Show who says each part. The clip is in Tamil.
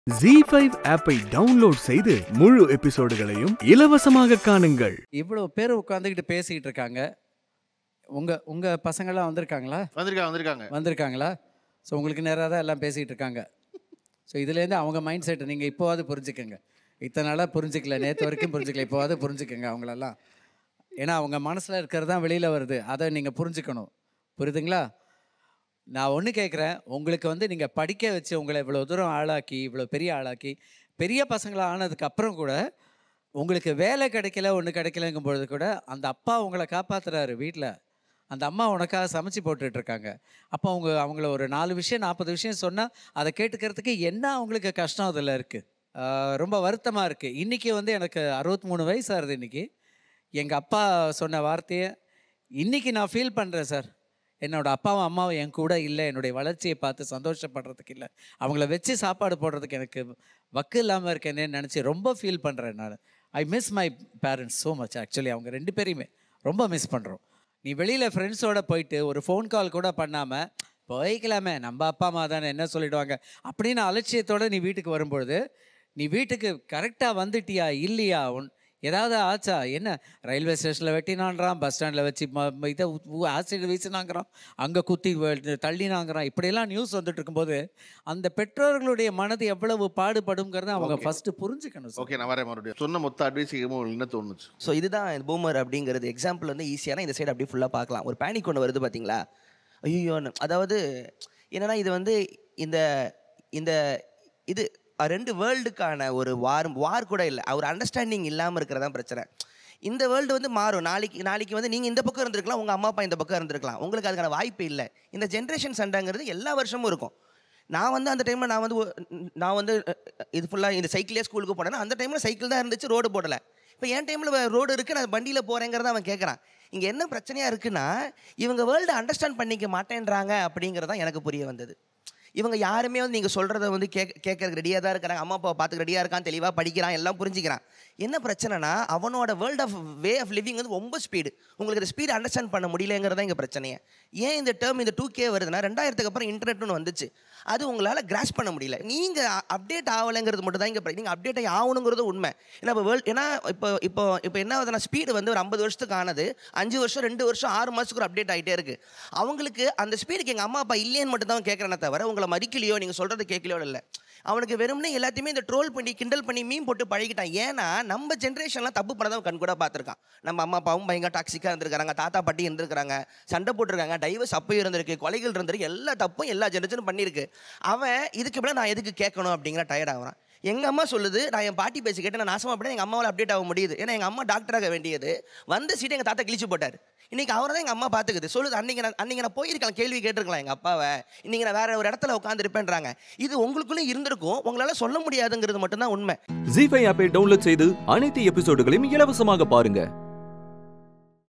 Speaker 1: ஜி ஃபைவ் ஆப்பை டவுன்லோட் செய்து முழு எபிசோடுகளையும் இலவசமாக காணுங்கள்
Speaker 2: இவ்வளோ பேர் உட்காந்துக்கிட்டு பேசிக்கிட்டு இருக்காங்க உங்க உங்க பசங்களாம் வந்திருக்காங்களா
Speaker 3: வந்திருக்காங்க வந்திருக்காங்க
Speaker 2: வந்திருக்காங்களா ஸோ உங்களுக்கு நேராக தான் எல்லாம் பேசிக்கிட்டு இருக்காங்க ஸோ இதுலேருந்து அவங்க மைண்ட் செட்டை நீங்கள் இப்போவாது புரிஞ்சுக்கங்க இத்தனை நாளாக புரிஞ்சிக்கல நேற்று வரைக்கும் புரிஞ்சிக்கல இப்போவாது புரிஞ்சுக்கங்க அவங்களெல்லாம் ஏன்னா அவங்க மனசில் இருக்கிறது தான் வெளியில் வருது அதை நீங்கள் புரிஞ்சுக்கணும் புரியுதுங்களா நான் ஒன்று கேட்குறேன் உங்களுக்கு வந்து நீங்கள் படிக்க வச்சு உங்களை இவ்வளோ தூரம் ஆளாக்கி இவ்வளோ பெரிய ஆளாக்கி பெரிய பசங்களா ஆனதுக்கு அப்புறம் கூட உங்களுக்கு வேலை கிடைக்கல ஒன்று கிடைக்கலங்கும் பொழுது கூட அந்த அப்பா உங்களை காப்பாத்துறாரு வீட்டில் அந்த அம்மா உனக்காக சமைச்சு போட்டுட்டு இருக்காங்க அப்போ அவங்க அவங்கள ஒரு நாலு விஷயம் நாற்பது விஷயம் சொன்னால் அதை கேட்டுக்கிறதுக்கு என்ன அவங்களுக்கு கஷ்டம் அதில் இருக்குது ரொம்ப வருத்தமாக இருக்குது இன்றைக்கி வந்து எனக்கு அறுபத்தி மூணு வயசு ஆகுது இன்றைக்கி எங்கள் அப்பா சொன்ன வார்த்தையை இன்றைக்கி நான் ஃபீல் பண்ணுறேன் சார் என்னோட அப்பாவும் அம்மாவும் என் கூட இல்லை என்னுடைய வளர்ச்சியை பார்த்து சந்தோஷப்படுறதுக்கு இல்லை அவங்கள வச்சு சாப்பாடு போடுறதுக்கு எனக்கு வக்கு இல்லாமல் இருக்கேனே நினச்சி ரொம்ப ஃபீல் பண்ணுறேன் நான் I miss my parents so much actually அவங்க ரெண்டு பேரையுமே ரொம்ப மிஸ் பண்ணுறோம் நீ வெளியில் ஃப்ரெண்ட்ஸோட போயிட்டு ஒரு ஃபோன் கால் கூட பண்ணாமல் போய்க்கலாமே நம்ம அப்பா அம்மா தானே என்ன சொல்லிடுவாங்க அப்படின்னு அலட்சியத்தோட நீ வீட்டுக்கு வரும்பொழுது நீ வீட்டுக்கு கரெக்டாக வந்துட்டியா இல்லையா உன் ஏதாவது ஆச்சா என்ன ரயில்வே ஸ்டேஷனில் வெட்டினான்றான் பஸ் ஸ்டாண்டில் வச்சு ம ம- இதை ஆசிட் வீசினாங்கிறான் அங்கே குத்தி வ- தள்ளினாங்கிறான் இப்படியெல்லாம் நியூஸ் வந்துட்டு இருக்கும்போது அந்த பெற்றோர்களுடைய மனது எவ்வளவு பாடுபடுங்கிறத அவங்க
Speaker 3: Okay.
Speaker 2: ஃபஸ்ட்டு புரிஞ்சுக்கணும் sir.
Speaker 3: ஓகே நான் வரேன் மறுபடியும் சொன்ன மொத்த அட்வைஸ் உங்களுக்கு என்ன தோணுச்சு
Speaker 4: ஸோ இதுதான் பூமர் அப்படிங்கிறது எக்ஸாம்பிள் வந்து ஈஸியான இந்த சைடு அப்படியே ஃபுல்லாக பார்க்கலாம் ஒரு பேனிக் ஒன்று வருது பார்த்தீங்களா ஐயோன்னு அதாவது என்னன்னா இது வந்து இந்த இந்த இது அஹ், ரெண்டு வேர்ல்டுக்கான ஒரு வார் வார் கூட இல்லை ஒரு அண்டர்ஸ்டாண்டிங் இல்லாமல் இருக்கிறதா பிரச்சனை இந்த வேர்ல்டு வந்து மாறும் நாளைக்கு நாளைக்கு வந்து நீங்கள் இந்த பக்கம் இருந்திருக்கலாம் உங்கள் அம்மா அப்பா இந்த பக்கம் இருந்திருக்கலாம் உங்களுக்கு அதுக்கான வாய்ப்பு இல்லை இந்த ஜென்ரேஷன் சண்டைங்கிறது எல்லா வருஷமும் இருக்கும் நான் வந்து அந்த டைமில் நான் வந்து ஒ- நான் வந்து அஹ், இது ஃபுல்லாக இந்த சைக்கிளே ஸ்கூலுக்கு போனேன்னா அந்த டைமில் சைக்கிள் தான் இருந்துச்சு ரோடு போடலை இப்போ என் டைமில் ரோடு இருக்குது நான் வண்டியில் போகிறேங்கிறத அவன் கேட்குறான் இங்கே என்ன பிரச்சனையாக இருக்குன்னா இவங்க வேர்ல்டு அண்டர்ஸ்டாண்ட் பண்ணிக்க மாட்டேன்றாங்க அப்படிங்கிறது தான் எனக்கு புரிய வந்தது இவங்க யாருமே வந்து நீங்கள் சொல்கிறத வந்து கேட்க கேட்கறதுக்கு ரெடியாக தான் இருக்கிறாங்க அம்மா அப்பா பார்த்துக்க ரெடியாக இருக்கான் தெளிவாக படிக்கிறான் எல்லாம் புரிஞ்சுக்கிறான் என்ன பிரச்சனைனா அவனோட world of way of living வந்து ரொம்ப ஸ்பீடு உங்களுக்கு இந்த ஸ்பீடு அண்டர்ஸ்டாண்ட் பண்ண முடியலங்கிறதா இங்கே பிரச்சனையே ஏன் இந்த டேர்ம் இந்த டூ கே வருதுன்னா ரெண்டாயிரத்துக்கு அப்புறம் இன்டர்நெட்னு வந்துச்சு அது உங்களால் கிராஸ் பண்ண முடியல நீங்கள் அப்டேட் ஆகலைங்கிறது மட்டும் தான் இங்கே நீங்கள் அப்டேட் ஆகி ஆகணுங்கிறது உண்மை ஏன்னா இப்போ வேர்ல்ட் ஏன்னா இப்போ இப்போ இப்போ என்ன ஆகுதுன்னா ஸ்பீடு வந்து ஒரு ஐம்பது வருஷத்துக்கு ஆனது அஞ்சு வருஷம் ரெண்டு வருஷம் ஆறு மாதத்துக்கு ஒரு அப்டேட் ஆகிட்டே இருக்கு அவங்களுக்கு அந்த ஸ்பீடுக்கு எங்கள் அம்மா அப்பா இல்லைன்னு மட்டும் தான் கேட்குறேனே தவிர உங்களை மதிக்கலையோ நீங்கள் சொல்கிறது கேட்கலையோ இல்லை அவனுக்கு வெறும்னே எல்லாத்தையுமே இந்த ட்ரோல் பண்ணி கிண்டல் பண்ணி மீன் போட்டு பழகிட்டான் ஏன்னா நம்ம ஜென்ரேஷன்லாம் தப்பு பண்ணதான் கண் கூட பார்த்துருக்கான் நம்ம அம்மா அப்பாவும் பயங்கர டாக்ஸிக்காக இருந்திருக்காங்க தாத்தா பாட்டி இருந்திருக்காங்க சண்டை போட்டிருக்காங்க டைவர்ஸ் அப்பயும் இருந்திருக்கு கொலைகள் இருந்திருக்கு எல்லா தப்பும் எல்லா ஜென்ரேஷனும் பண்ணியிருக்கு அவன் இதுக்கு மேலே நான் எதுக்கு கேட்கணும் அப்படிங்கிற டயர்ட் ஆகுறான் எங்கள் அம்மா சொல்லுது நான் என் பாட்டி பேசி கேட்டு நான் நாசமாக போய் எங்கள் அம்மாவால் அப்டேட் ஆக முடியுது ஏன்னா எங்கள் அம்மா டாக்டராக வேண்டியது வந்த சீட்டை எங்கள் தாத்தா கிழிச்சு போட்டார் இன்னைக்கு அவரை தான் எங்கள் அம்மா பார்த்துக்குது சொல்லுது அன்னைக்கு நான் அன்னைக்கு நான் போயிருக்கலாம் கேள்வி கேட்டிருக்கலாம் எங்கள் அப்பாவை இன்னைக்கு நான் வேற ஒரு இடத்துல உட்காந்துருப்பேன்றாங்க இது உங்களுக்குள்ளே இருந்திருக்கும் உங்களால் சொல்ல முடியாதுங்கிறது மட்டும்தான் உண்மை
Speaker 5: ஜி ஃபைவ் ஆப்பை டவுன்லோட் செய்து அனைத்து எபிசோடுகளையும் இலவசமாக பாருங்க